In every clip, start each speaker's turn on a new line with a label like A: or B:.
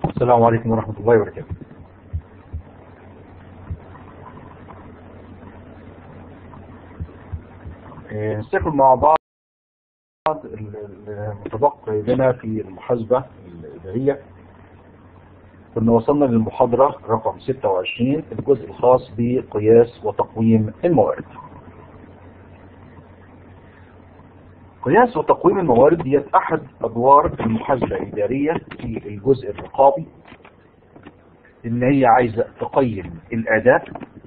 A: السلام عليكم ورحمة الله وبركاته آه، نستكمل مع بعض المتبقي لنا في المحاسبة الإدارية كنا وصلنا للمحاضرة رقم 26 الجزء الخاص بقياس وتقويم الموارد قياس وتقويم الموارد هي أحد أدوار المحاسبة الإدارية في الجزء الرقابي إن هي عايزة تقيم الأداء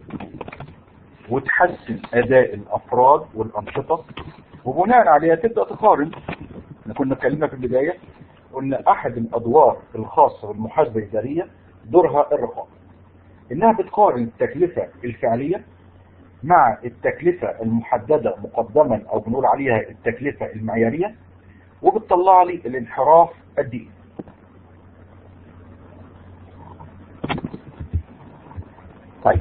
A: وتحسن أداء الأفراد والأنشطة وبناء عليها تبدأ تقارن احنا كنا اتكلمنا في البداية قلنا أحد الأدوار الخاصة بالمحاسبة الإدارية دورها الرقابة إنها بتقارن التكلفة الفعلية مع التكلفة المحددة مقدما أو بنقول عليها التكلفة المعيارية وبتطلع لي الانحراف قد ايه طيب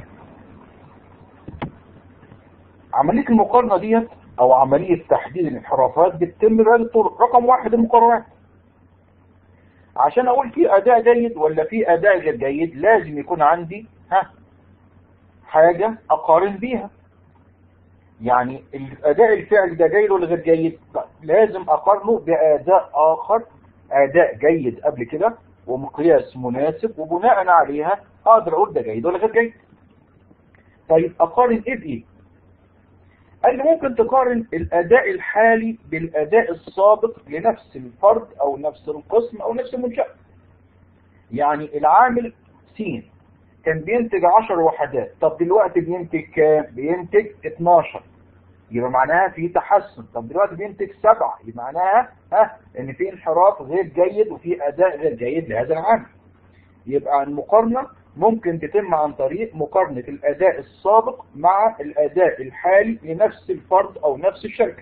A: عملية المقارنة ديت او عملية تحديد الانحرافات بتتم بهذه الطرق رقم واحد المقارنات عشان اقول في اداء جيد ولا في اداء غير جيد لازم يكون عندي ها حاجة اقارن بيها يعني الاداء الفعلي ده جيد ولا غير جيد لازم اقارنه باداء اخر اداء جيد قبل كده ومقياس مناسب وبناء عليها اقدر اقول ده جيد ولا غير جيد طيب اقارن ايه بايه قال لي ممكن تقارن الاداء الحالي بالاداء السابق لنفس الفرد او نفس القسم او نفس المنشأة يعني العامل س كان بينتج 10 وحدات طب دلوقتي بينتج كام بينتج 12 يبقى معناها في تحسن طب دلوقتي بينتج 7 يبقى معناها ها ان في انحراف غير جيد وفي اداء غير جيد لهذا العامل يبقى المقارنة ممكن تتم عن طريق مقارنة الاداء السابق مع الاداء الحالي لنفس الفرد او نفس الشركة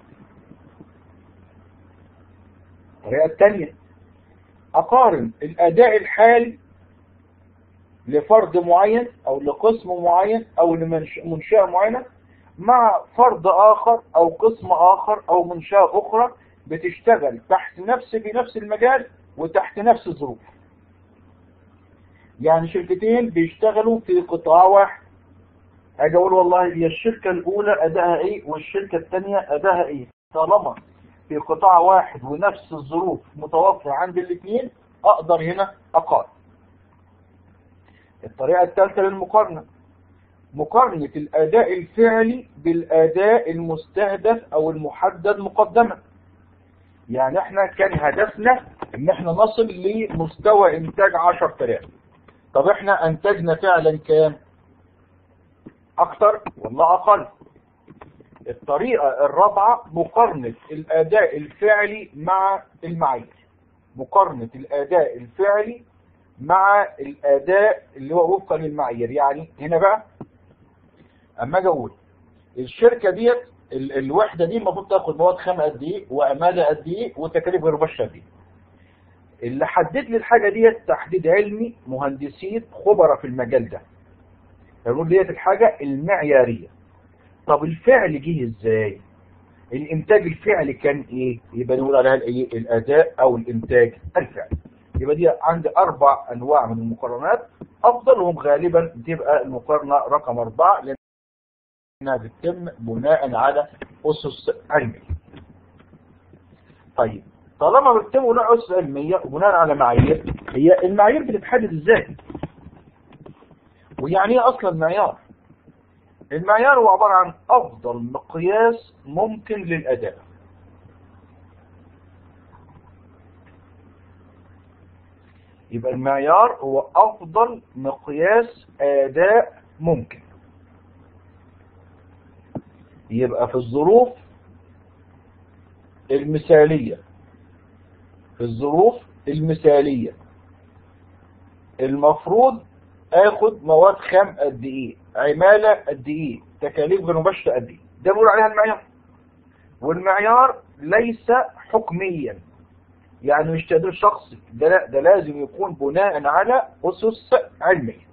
A: الطريقة الثانية اقارن الاداء الحالي لفرد معين او لقسم معين او لمنشأة معينة مع فرد اخر او قسم اخر او منشأة اخرى بتشتغل تحت نفس في نفس المجال وتحت نفس الظروف يعني شركتين بيشتغلوا في قطاع واحد اجي اقول والله هي الشركة الاولى اداها ايه والشركة الثانية اداها ايه طالما في قطاع واحد ونفس الظروف متوفرة عند الاثنين اقدر هنا اقارن الطريقة الثالثة للمقارنة مقارنة الأداء الفعلي بالأداء المستهدف أو المحدد مقدما يعني احنا كان هدفنا ان احنا نصل لمستوى انتاج 10000 طب احنا انتجنا فعلا كام اكتر ولا اقل الطريقة الرابعة مقارنة الأداء الفعلي مع المعايير مقارنة الأداء الفعلي مع الاداء اللي هو وفقا للمعايير يعني هنا بقى اما اجي اقول الشركه ديت ال الوحده دي المفروض تاخد مواد خام قد ايه وعماله قد ايه وتكاليف غير مباشره قد ايه اللي حدد لي الحاجه ديت تحديد علمي مهندسين خبراء في المجال ده يقول ديت الحاجه المعياريه طب الفعل جه ازاي الانتاج الفعلي كان ايه يبقى نقول عليها الايه الاداء او الانتاج الفعلي يبقى دي عندي أربع أنواع من المقارنات أفضلهم غالبا بتبقى المقارنة رقم أربعة لأنها بتتم بناء على أسس علمية. طيب طالما بتتم بناء على أسس علمية وبناء على معايير هي المعايير بتتحدد إزاي؟ ويعني إيه أصلا معيار؟ المعيار هو عبارة عن أفضل مقياس ممكن للأداء. يبقى المعيار هو افضل مقياس اداء ممكن يبقى في الظروف المثالية في الظروف المثالية المفروض اخد مواد خام قد ايه عمالة قد ايه تكاليف غير مباشرة قد ايه ده بنقول عليها المعيار والمعيار ليس حكميا يعني مش تقدير شخصي ده لا ده لازم يكون بناء على أسس علمية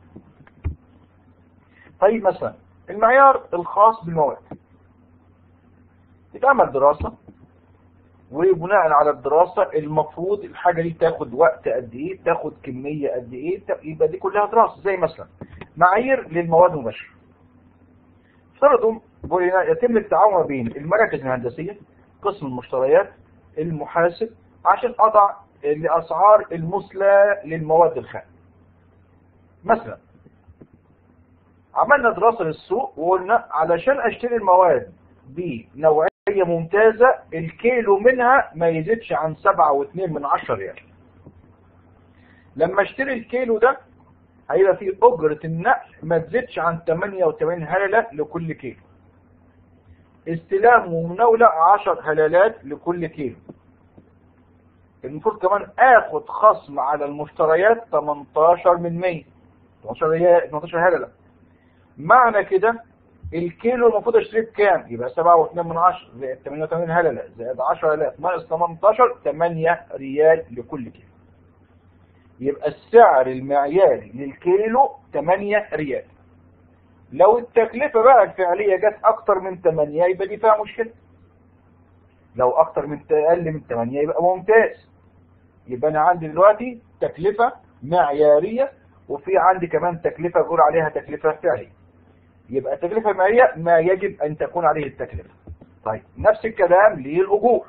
A: طيب مثلا المعيار الخاص بالمواد تتعمل دراسة وبناء على الدراسة المفروض الحاجة دي تاخد وقت قد ايه تاخد كمية قد ايه يبقى دي كلها دراسة زي مثلا معايير للمواد المباشرة افترضوا يتم التعاون بين المراكز الهندسية قسم المشتريات المحاسب عشان اضع الاسعار المثلى للمواد الخام مثلا عملنا دراسة للسوق وقلنا علشان اشتري المواد بنوعية ممتازة الكيلو منها ما يزيدش عن سبعة واثنين من عشر ريال لما اشتري الكيلو ده هيبقى فيه اجرة النقل ما تزيدش عن 88 هللة لكل كيلو استلام ومناولة 10 هلالات لكل كيلو المفروض كمان اخد خصم على المشتريات 18 من 100 18 ريال 18 هللة معنى كده الكيلو المفروض اشتريه بكام يبقى 7.2 من 10 زائد 88 هللة زائد 10 هللات ناقص 18 8 ريال لكل كيلو يبقى السعر المعياري للكيلو 8 ريال لو التكلفة بقى الفعلية جت اكتر من 8 يبقى دي فيها مشكلة لو اكتر من اقل من 8 يبقى ممتاز يبقى انا عندي دلوقتي تكلفة معيارية وفي عندي كمان تكلفة بقول عليها تكلفة فعلية يبقى التكلفة المالية ما يجب أن تكون عليه التكلفة طيب نفس الكلام للأجور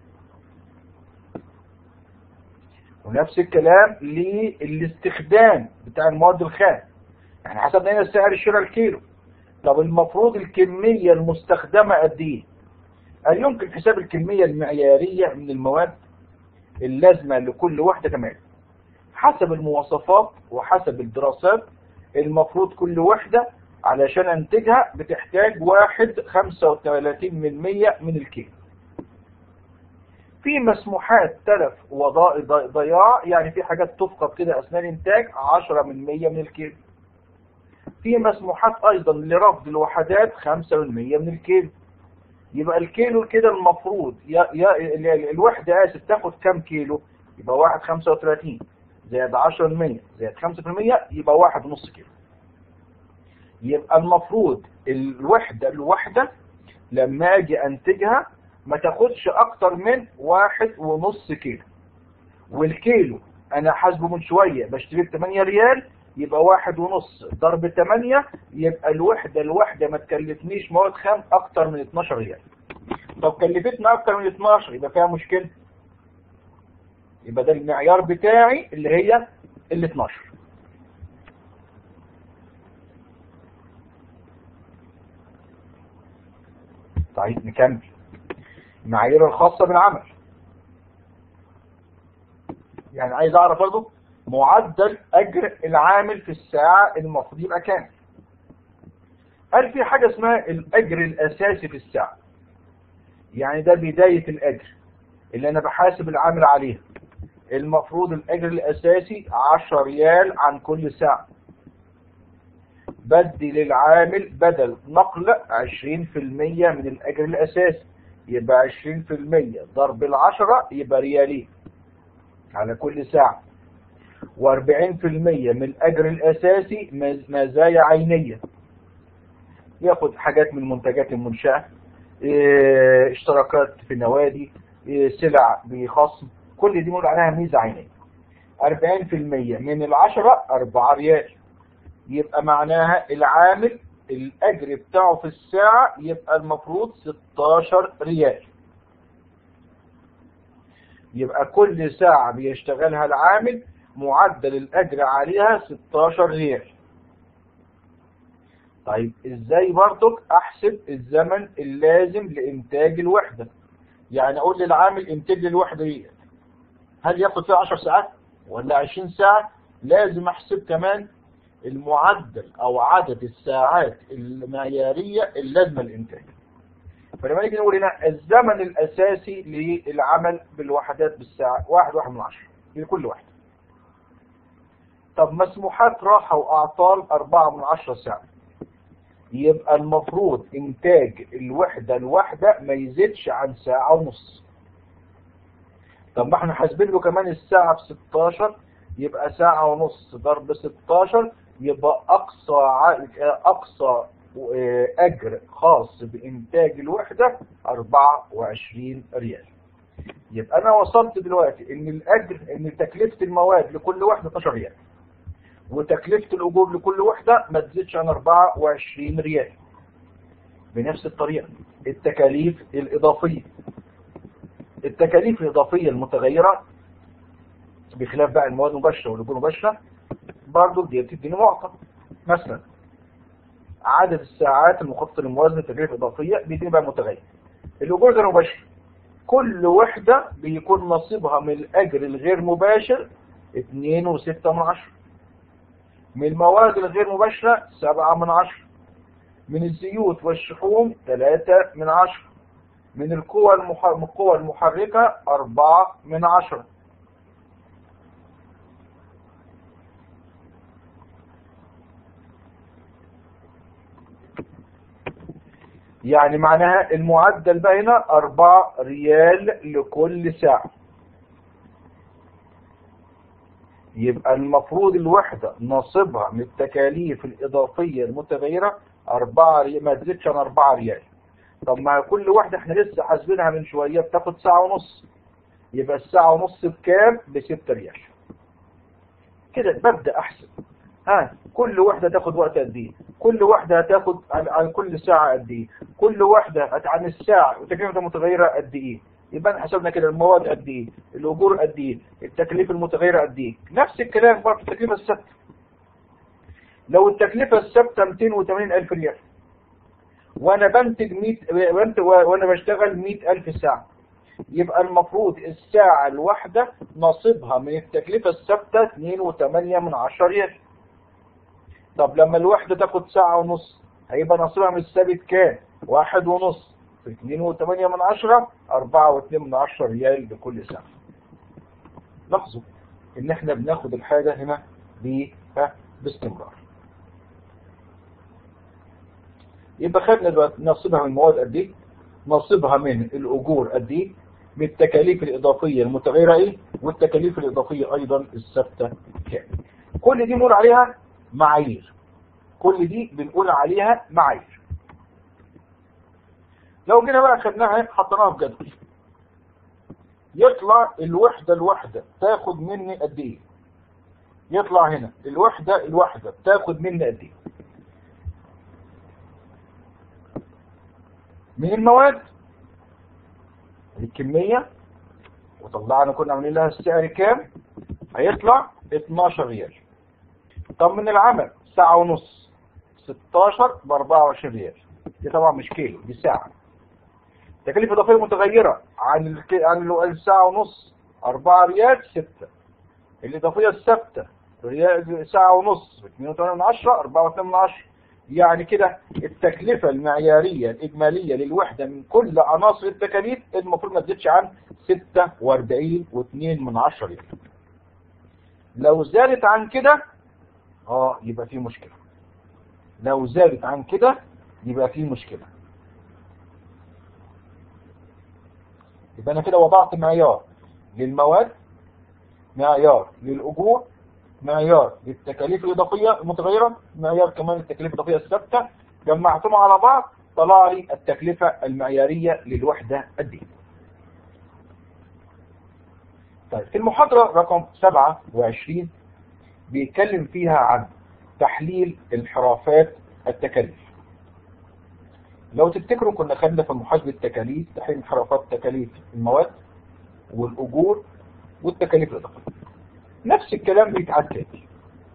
A: ونفس الكلام للاستخدام بتاع المواد الخام يعني حسبنا هنا سعر الشراء الكيلو طب المفروض الكمية المستخدمة قد ايه هل يمكن حساب الكمية المعيارية من المواد اللازمة لكل وحدة كمان حسب المواصفات وحسب الدراسات المفروض كل وحدة علشان انتجها بتحتاج واحد خمسة وثلاثين من مية من الكيلو في مسموحات تلف وضياع يعني في حاجات تفقد كده اثناء الانتاج عشرة من مية من الكيلو في مسموحات ايضا لرفض الوحدات خمسة من مية من الكيلو يبقى الكيلو كده المفروض يا يا الوحدة اسف تاخد كام كيلو يبقى واحد خمسة وثلاثين زائد عشرة من مية زائد خمسة في المية يبقى واحد ونص كيلو يبقى المفروض الوحدة الوحدة لما اجي انتجها ما تاخدش اكتر من واحد ونص كيلو والكيلو انا حاسبه من شوية بشتريه ب 8 ريال يبقى واحد ونص ضرب 8 يبقى الوحدة الوحدة ما تكلفنيش مواد خام اكتر من 12 ريال طب كلفتنا اكتر من 12 يبقى فيها مشكلة يبقى ده المعيار بتاعي اللي هي ال 12 طيب نكمل المعايير الخاصة بالعمل يعني عايز اعرف برضه معدل اجر العامل في الساعة المفروض يبقى كام هل في حاجة اسمها الاجر الاساسي في الساعة يعني ده بداية الاجر اللي انا بحاسب العامل عليها المفروض الاجر الاساسي 10 ريال عن كل ساعة بدي للعامل بدل نقل 20% من الاجر الاساسي يبقى 20% ضرب العشرة يبقى ريالين على كل ساعة و40% من الأجر الأساسي مزايا عينية ياخد حاجات من منتجات المنشأة اه اشتراكات في نوادي اه سلع بخصم كل دي بنقول عليها ميزة عينية 40% من العشرة 4 ريال يبقى معناها العامل الأجر بتاعه في الساعة يبقى المفروض 16 ريال يبقى كل ساعة بيشتغلها العامل معدل الأجر عليها 16 ريال طيب ازاي برضك احسب الزمن اللازم لانتاج الوحدة يعني اقول للعامل انتج لي الوحدة دي هل ياخد فيها 10 ساعات ولا 20 ساعة لازم احسب كمان المعدل او عدد الساعات المعيارية اللازمة للانتاج فلما نيجي نقول هنا الزمن الاساسي للعمل بالوحدات بالساعة واحد واحد من عشرة لكل واحدة طب مسموحات راحة واعطال اربعة من عشرة ساعة يبقى المفروض انتاج الوحدة الواحدة ما يزيدش عن ساعة ونص طب ما احنا حاسبين له كمان الساعة ب 16 يبقى ساعة ونص ضرب 16 يبقى اقصى اقصى اجر خاص بانتاج الوحدة 24 ريال يبقى انا وصلت دلوقتي ان الاجر ان تكلفة المواد لكل واحدة 12 ريال وتكلفة الاجور لكل واحدة ما تزيدش عن 24 ريال بنفس الطريقة التكاليف الاضافية التكاليف الاضافية المتغيرة بخلاف بقى المواد المباشرة والاجور المباشرة برضه دي بتديني معطى مثلا عدد الساعات المخططة للموازنة التكاليف الإضافية بيديني بقى متغير الأجور غير مباشر كل وحدة بيكون نصيبها من الأجر الغير مباشر اتنين وستة من عشرة من المواد الغير مباشرة سبعة من عشرة من الزيوت والشحوم ثلاثة من عشرة من القوى المح... من القوى المحركة أربعة من عشرة يعني معناها المعدل بقى هنا 4 ريال لكل ساعة يبقى المفروض الوحدة نصيبها من التكاليف الإضافية المتغيرة 4 ريال ما تزيدش عن 4 ريال طب مع كل واحدة احنا لسه حاسبينها من شوية بتاخد ساعة ونص يبقى الساعة ونص بكام؟ ب 6 ريال كده ببدأ أحسب ها كل واحدة تاخد وقت قد ايه كل واحدة هتاخد عن, عن كل ساعة قد ايه كل واحدة هت- عن الساعة وتكلفة متغيرة قد ايه يبقى احنا حسبنا كده المواد قد ايه الاجور قد ايه التكلفة المتغيرة قد ايه نفس الكلام برضه التكلفة الثابتة لو التكلفة الثابتة 280 ألف ريال وانا بنتج 100 بنت- وانا بشتغل 100 ألف ساعة يبقى المفروض الساعة الواحدة نصيبها من التكلفة الثابتة 2.8 من 10 ريال طب لما الوحدة تاخد ساعة ونص هيبقى نصيبها من الثابت كام؟ واحد ونص في اتنين وتمانية من عشرة أربعة واتنين من عشرة ريال لكل ساعة لاحظوا إن إحنا بناخد الحاجة هنا ب- ها، باستمرار يبقى خدنا دلوقتي نصيبها من المواد قد إيه؟ نصيبها من الأجور قد إيه؟ من التكاليف الإضافية المتغيرة إيه؟ والتكاليف الإضافية أيضا الثابتة كام؟ كل دي بنقول عليها معايير كل دي بنقول عليها معايير لو جينا بقى خدناها حطيناها في جدول يطلع الوحدة الواحدة تاخد مني قد ايه يطلع هنا الوحدة الواحدة بتاخد مني قد ايه من المواد الكمية وطلعنا كنا عاملين لها السعر كام هيطلع 12 ريال طب من العمل ساعة ونص 16 ب 24 ريال دي طبعا مش كيلو دي ساعة تكلفة إضافية متغيرة عن الك... عن ال- الساعة ونص 4 ريال 6 الإضافية الثابتة ريال ساعة ونص 2.8 من 10 4.2 من 10 يعني كده التكلفة المعيارية الإجمالية للوحدة من كل عناصر التكاليف المفروض ما تزيدش عن 46.2 من 10 ريال لو زادت عن كده اه يبقى في مشكلة لو زادت عن كده يبقى في مشكلة يبقى انا كده وضعت معيار للمواد معيار للأجور معيار للتكاليف الإضافية المتغيرة معيار كمان التكاليف الإضافية الثابتة جمعتهم على بعض طلع لي التكلفة المعيارية للوحدة قد ايه طيب في المحاضرة رقم 27 بيتكلم فيها عن تحليل انحرافات التكاليف لو تفتكروا كنا خدنا في محاسبة التكاليف تحليل انحرافات تكاليف المواد والأجور والتكاليف الإضافية نفس الكلام بيتعاد تاني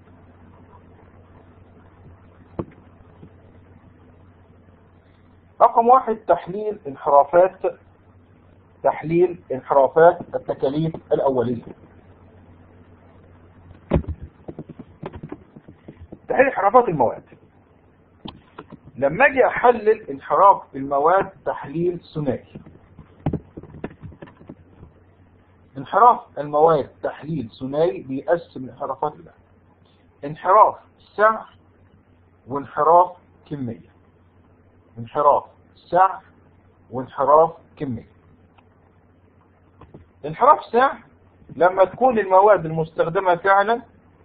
A: رقم واحد تحليل انحرافات تحليل انحرافات التكاليف الأولية تحليل انحرافات المواد لما اجي احلل انحراف المواد تحليل ثنائي انحراف المواد تحليل ثنائي بيقسم الانحرافات الى انحراف سعر وانحراف كمية انحراف سعر وانحراف كمية انحراف سعر لما تكون المواد المستخدمة فعلا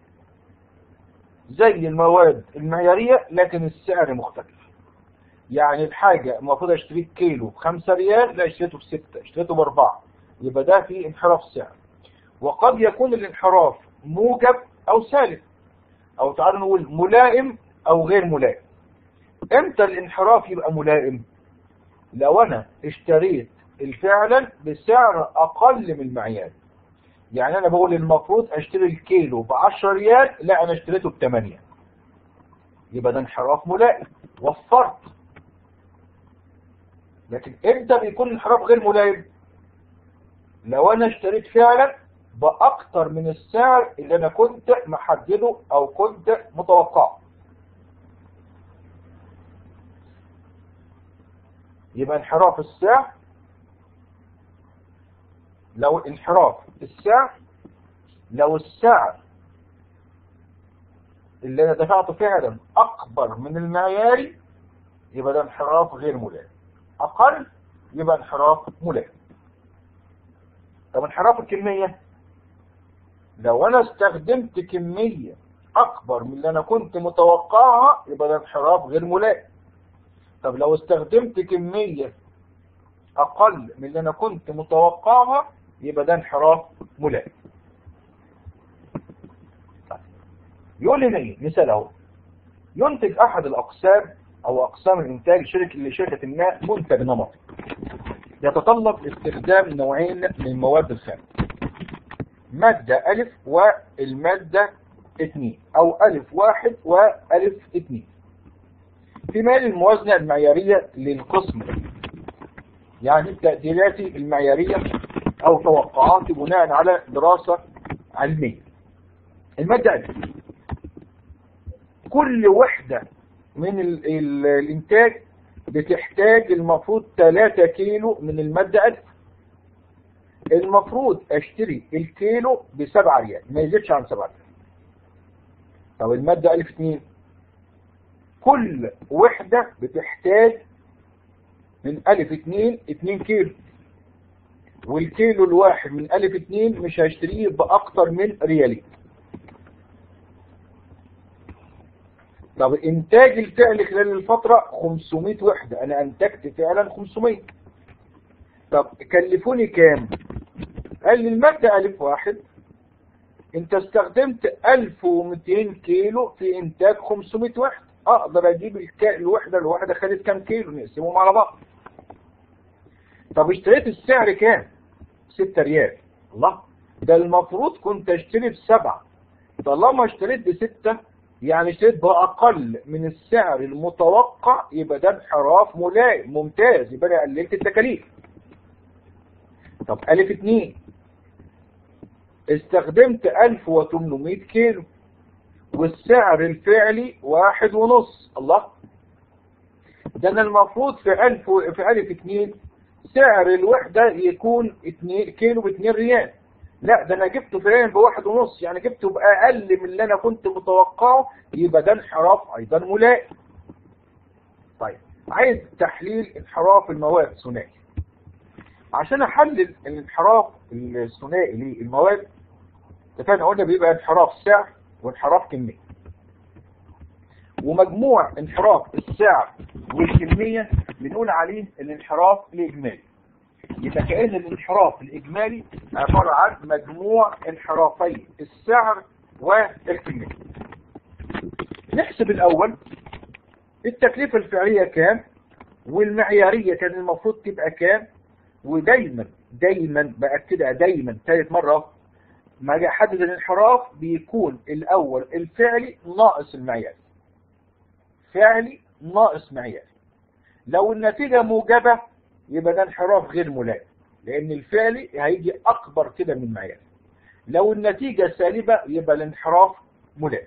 A: زي المواد المعيارية لكن السعر مختلف يعني الحاجة المفروض اشتريه كيلو بخمسة ريال لا اشتريته بستة اشتريته باربعة يبقى ده في انحراف سعر وقد يكون الانحراف موجب او سالب او تعالوا نقول ملائم او غير ملائم امتى الانحراف يبقى ملائم لو انا اشتريت فعلا بسعر اقل من المعيار يعني انا بقول المفروض اشتري الكيلو ب 10 ريال لا انا اشتريته ب 8 يبقى ده انحراف ملائم وفرت لكن امتى بيكون انحراف غير ملائم لو انا اشتريت فعلا باكتر من السعر اللي انا كنت محدده او كنت متوقعه يبقى انحراف السعر لو انحراف السعر لو السعر اللي انا دفعته فعلا اكبر من المعياري يبقى ده انحراف غير ملائم اقل يبقى انحراف ملائم طب انحراف الكمية لو انا استخدمت كمية اكبر من اللي انا كنت متوقعها يبقى ده انحراف غير ملائم طب لو استخدمت كمية اقل من اللي انا كنت متوقعها يبقى ده انحراف ملائم يقول لنا ايه مثال اهو ينتج احد الاقسام او اقسام الانتاج شركه لشركه ما منتج نمطي يتطلب استخدام نوعين من المواد الخام مادة ألف والمادة اثنين أو ألف واحد وألف اثنين في مال الموازنة المعيارية للقسم يعني التقديرات المعيارية أو توقعاتي بناء على دراسة علمية المادة ألف كل وحدة من ال ال الإنتاج بتحتاج المفروض 3 كيلو من المادة ألف المفروض اشتري الكيلو بسبعة ريال ما يزيدش عن سبعة ريال طب المادة ألف اتنين كل وحدة بتحتاج من ألف اتنين اتنين كيلو والكيلو الواحد من ألف اتنين مش هشتريه بأكتر من ريالين طب انتاج الفعل خلال الفترة 500 وحدة انا انتجت فعلا 500 طب كلفوني كام قال لي المادة الف واحد انت استخدمت 1200 كيلو في انتاج 500 وحدة اقدر اجيب الك... الوحدة الواحدة خدت كام كيلو نقسمهم على بعض طب اشتريت السعر كام 6 ريال الله ده المفروض كنت اشتري بسبعة طالما اشتريت بستة يعني اشتريت بأقل من السعر المتوقع يبقى ده انحراف ملائم ممتاز يبقى انا قللت التكاليف طب ألف اتنين استخدمت 1800 كيلو والسعر الفعلي واحد ونص الله ده انا المفروض في ألف في ألف اتنين سعر الوحدة يكون اتنين كيلو باتنين ريال لا ده انا جبته فعلا بواحد ونص يعني جبته باقل من اللي انا كنت متوقعه يبقى ده انحراف ايضا ملائم طيب عايز تحليل انحراف المواد ثنائي عشان احلل الانحراف الثنائي للمواد اتفقنا قلنا بيبقى انحراف سعر وانحراف كميه ومجموع انحراف السعر والكميه بنقول عليه الانحراف الاجمالي يبقى كأن الانحراف الإجمالي عبارة عن مجموع انحرافي السعر والكمية نحسب الأول التكلفة الفعلية كام والمعيارية كان المفروض تبقى كام ودايما دايما بأكدها دايما ثالث مرة ما اجي احدد الانحراف بيكون الأول الفعلي ناقص المعياري فعلي ناقص معياري لو النتيجة موجبة يبقى ده انحراف غير ملائم لان الفعلي هيجي اكبر كده من معيار لو النتيجة سالبة يبقى الانحراف ملائم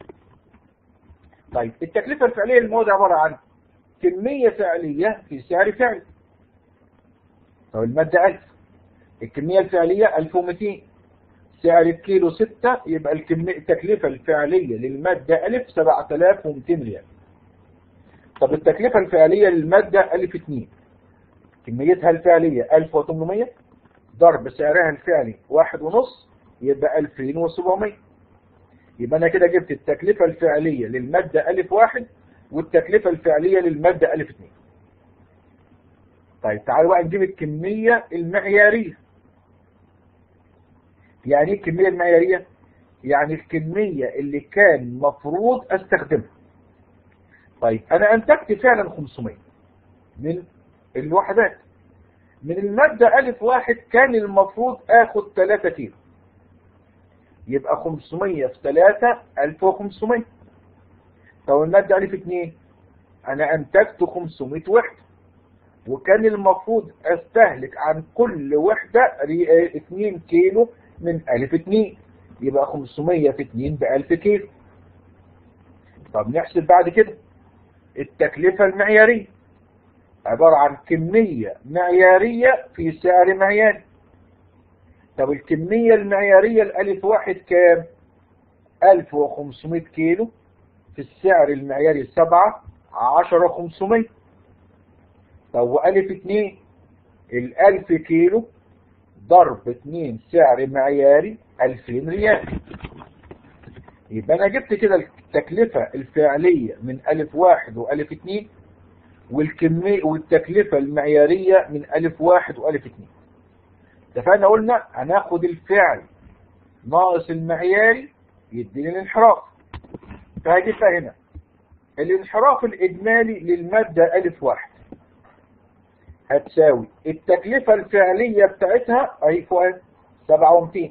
A: طيب التكلفة الفعلية للمواد عبارة عن كمية فعلية في سعر فعلي طب المادة 1000 الكمية الفعلية 1200 سعر الكيلو 6 يبقى الكمية التكلفة الفعلية للمادة 1000 7200 ريال طب التكلفة الفعلية للمادة 1002 كميتها الفعلية 1800 ضرب سعرها الفعلي واحد ونص يبقى 2700 يبقى انا كده جبت التكلفة الفعلية للمادة ألف واحد والتكلفة الفعلية للمادة ألف اثنين طيب تعالوا بقى نجيب الكمية المعيارية يعني ايه الكمية المعيارية يعني الكمية اللي كان مفروض استخدمها طيب انا انتجت فعلا 500 من الوحدات من المادة ألف واحد كان المفروض آخد 3 كيلو يبقى 500 في 3 1500 طب المادة ألف اتنين أنا أنتجت 500 وحدة وكان المفروض أستهلك عن كل وحدة 2 كيلو من ألف اتنين يبقى 500 في 2 ب 1000 كيلو طب نحسب بعد كده التكلفة المعيارية عبارة عن كمية معيارية في سعر معياري طب الكمية المعيارية الألف واحد كام 1500 كيلو في السعر المعياري سبعة عشرة خمسمية طب وألف اتنين الألف كيلو ضرب اتنين سعر معياري ألفين ريال يبقى أنا جبت كده التكلفة الفعلية من ألف واحد وألف اتنين والكمية والتكلفة المعيارية من ألف واحد وألف اتنين اتفقنا قلنا هناخد الفعل ناقص المعياري يديني الانحراف فهجيبها هنا الانحراف الإجمالي للمادة ألف واحد هتساوي التكلفة الفعلية بتاعتها أهي فوق سبعة ومتين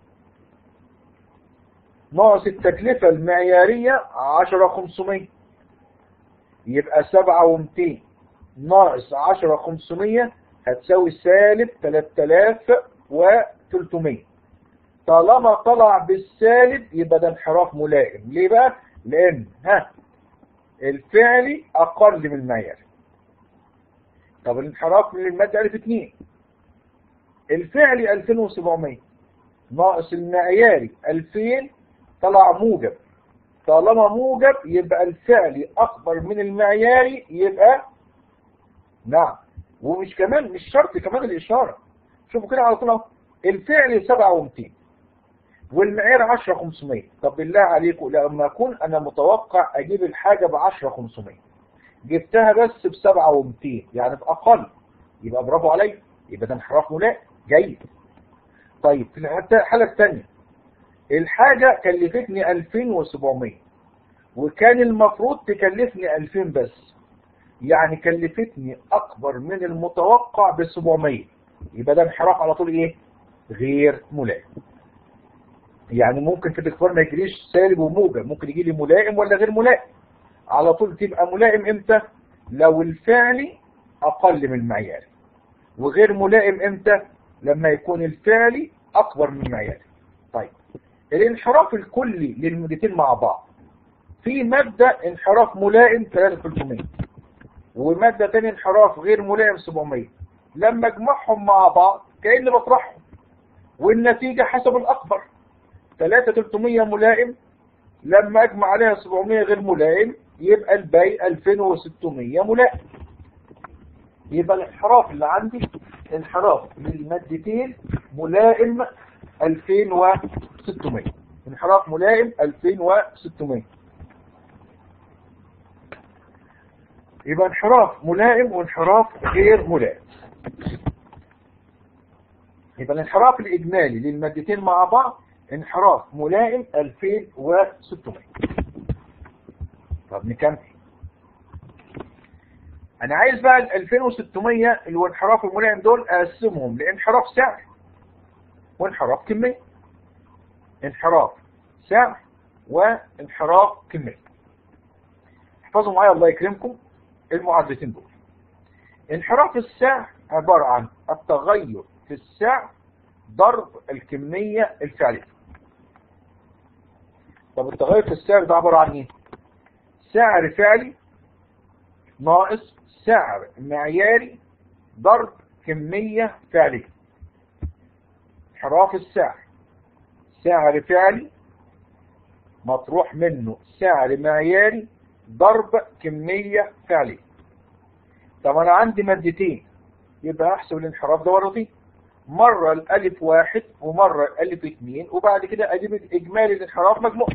A: ناقص التكلفة المعيارية عشرة خمسمية يبقى سبعة ومتين ناقص عشرة خمسمية هتساوي سالب تلات آلاف وتلتمية طالما طلع بالسالب يبقى ده انحراف ملائم ليه بقى؟ لأن ها الفعلي أقل من المعياري طب الانحراف من المادة ألف اتنين الفعلي 2700 ناقص المعياري 2000 طلع موجب طالما موجب يبقى الفعلي أكبر من المعياري يبقى نعم ومش كمان مش شرط كمان الإشارة شوفوا كده على طول اهو الفعلي 7200 والمعيار 10500 طب بالله عليكم لما أكون أنا متوقع أجيب الحاجة ب 10500 جبتها بس ب 7200 يعني بأقل يبقى برافو عليا يبقى ده انحراف ملاء جيد طيب في الحالة الثانية الحاجة كلفتني 2700 وكان المفروض تكلفني 2000 بس يعني كلفتني أكبر من المتوقع ب 700 يبقى ده انحراف على طول إيه؟ غير ملائم يعني ممكن في الاختبار ما يجريش سالب وموجب ممكن يجي لي ملائم ولا غير ملائم على طول تبقى ملائم امتى لو الفعلي اقل من المعياري وغير ملائم امتى لما يكون الفعلي اكبر من المعياري طيب الانحراف الكلي للمادتين مع بعض في مادة انحراف ملائم 3300 ومادة تاني انحراف غير ملائم 700 لما اجمعهم مع بعض كأني بطرحهم والنتيجة حسب الأكبر 3300 ملائم لما اجمع عليها 700 غير ملائم يبقى الباقي 2600 ملائم يبقى الانحراف اللي عندي انحراف للمادتين ملائم 2600 انحراف ملائم 2600 يبقى انحراف ملائم وانحراف غير ملائم يبقى الانحراف الإجمالي للمادتين مع بعض انحراف ملائم 2600 طب نكمل انا عايز بقى ال 2600 اللي هو انحراف الملائم دول اقسمهم لانحراف سعر وانحراف كمية انحراف سعر وانحراف كمية احفظوا معايا الله يكرمكم المعادلتين دول انحراف السعر عبارة عن التغير في السعر ضرب الكمية الفعلية طب التغير في السعر ده عبارة عن ايه سعر فعلي ناقص سعر معياري ضرب كمية فعلية انحراف السعر سعر فعلي مطروح منه سعر معياري ضرب كمية فعلية طب انا عندي مادتين يبقى احسب الانحراف ده مرتين مرة الالف واحد ومرة الالف اتنين وبعد كده اجيب اجمالي الانحراف مجموع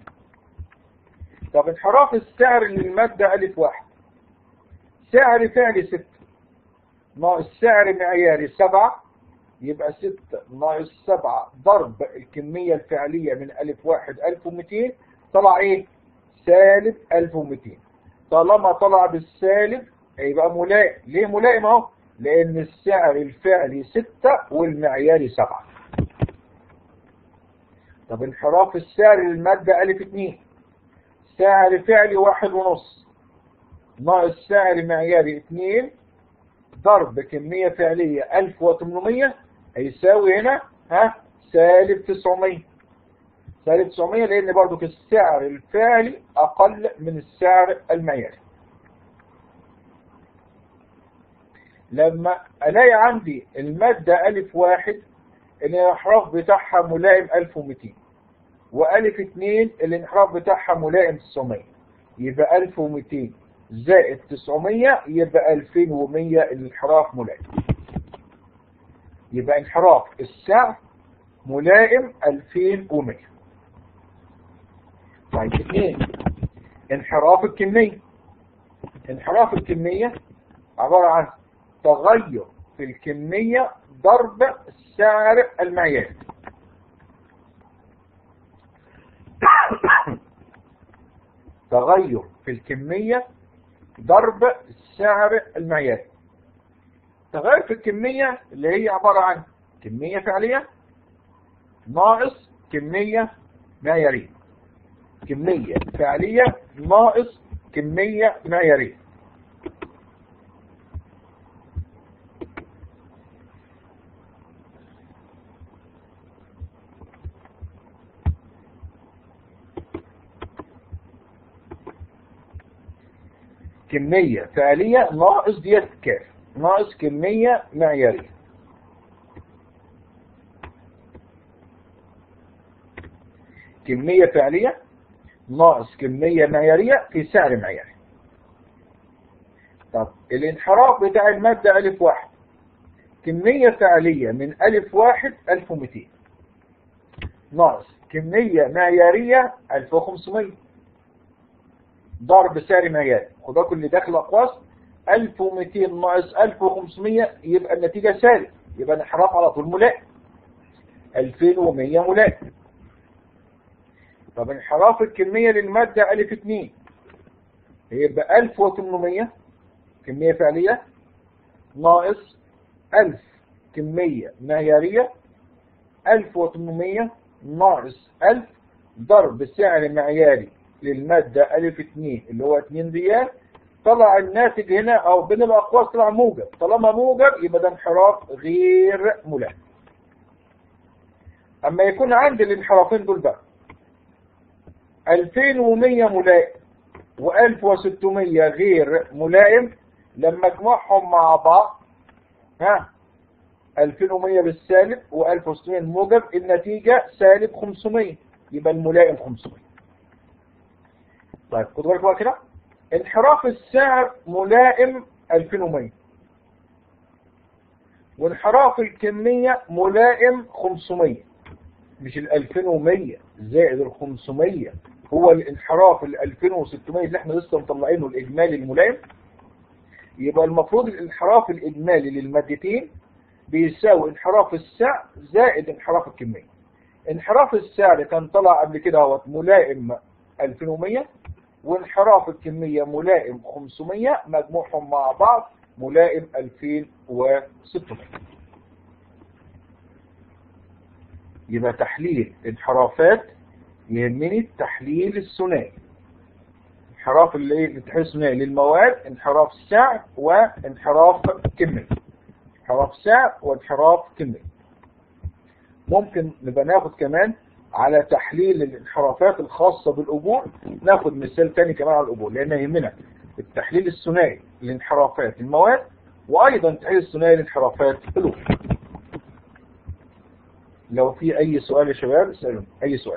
A: طب انحراف السعر للمادة الف واحد سعر فعلي ستة ناقص سعر معياري سبعة يبقى 6 ناقص 7 ضرب الكمية الفعلية من ألف واحد 1200 طلع ايه؟ سالب 1200 طالما طلع بالسالب يبقى ملائم ليه ملائم اهو؟ لأن السعر الفعلي 6 والمعياري 7 طب انحراف السعر للمادة ألف 2 سعر فعلي واحد ونص ناقص سعر معياري 2 ضرب كمية فعلية 1800 هيساوي هنا ها سالب 900 سالب 900 لان برضو السعر الفعلي اقل من السعر المعياري لما الاقي عندي المادة الف واحد الانحراف بتاعها ملائم 1200 والف اتنين الانحراف بتاعها ملائم 900 يبقى 1200 زائد 900 يبقى 2100 الانحراف ملائم يبقى انحراف السعر ملائم 2100 طيب اثنين انحراف الكمية انحراف الكمية عبارة عن تغير في الكمية ضرب السعر المعياري تغير في الكمية ضرب السعر المعياري تغير في الكمية اللي هي عبارة عن كمية فعلية ناقص كمية معيارية كمية فعلية ناقص كمية معيارية كمية فعلية ناقص ديت كاف ناقص كمية معيارية كمية فعلية ناقص كمية معيارية في سعر معياري طب الانحراف بتاع المادة ألف واحد كمية فعلية من ألف واحد ألف ومتين ناقص كمية معيارية ألف وخمسمية ضرب سعر معياري خد بالكم اللي داخل أقواس 1200 ناقص 1500 يبقى النتيجة سالب يبقى الانحراف على طول ملائم 2100 ملائم طب انحراف الكمية للمادة ألف 2 هيبقى 1800 كمية فعلية ناقص 1000 كمية معيارية 1800 ناقص 1000 ضرب سعر معياري للمادة ألف 2 اللي هو 2 ريال طلع الناتج هنا او بين الاقواس طلع موجب طالما موجب يبقى ده انحراف غير ملائم اما يكون عندي الانحرافين دول بقى 2100 ملائم و1600 غير ملائم لما اجمعهم مع بعض ها 2100 بالسالب و1600 الموجب النتيجة سالب 500 يبقى الملائم 500 طيب خدوا بالكم بقى كده انحراف السعر ملائم 2100 وانحراف الكمية ملائم 500 مش ال 2100 زائد ال 500 هو الانحراف ال 2600 اللي احنا لسه مطلعينه الاجمالي الملائم يبقى المفروض الانحراف الاجمالي للمادتين بيساوي انحراف السعر زائد انحراف الكمية انحراف السعر كان طلع قبل كده هو ملائم 2100 وانحراف الكمية ملائم 500 مجموعهم مع بعض ملائم 2600 يبقى تحليل انحرافات يهمني التحليل الثنائي انحراف اللي التحليل الثنائي للمواد انحراف سعر وانحراف كمية انحراف سعر وانحراف كمية ممكن نبقى ناخد كمان على تحليل الانحرافات الخاصة بالأجور ناخد مثال تاني كمان على الأجور لأن يهمنا التحليل الثنائي لانحرافات المواد وأيضا التحليل الثنائي لانحرافات الأجور لو في أي سؤال يا شباب اسألوني أي سؤال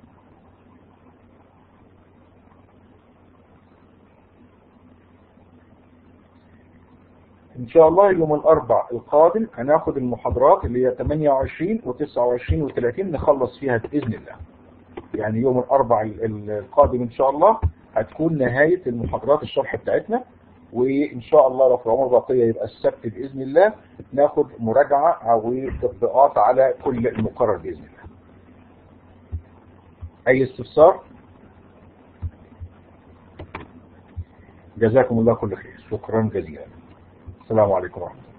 A: ان شاء الله يوم الاربع القادم هناخد المحاضرات اللي هي 28 و29 و30 نخلص فيها باذن الله يعني يوم الاربع القادم ان شاء الله هتكون نهاية المحاضرات الشرح بتاعتنا وإن شاء الله لو في العمر بقية يبقى السبت بإذن الله ناخد مراجعة أو تطبيقات على كل المقرر بإذن الله أي استفسار جزاكم الله كل خير شكرا جزيلا السلام عليكم ورحمة الله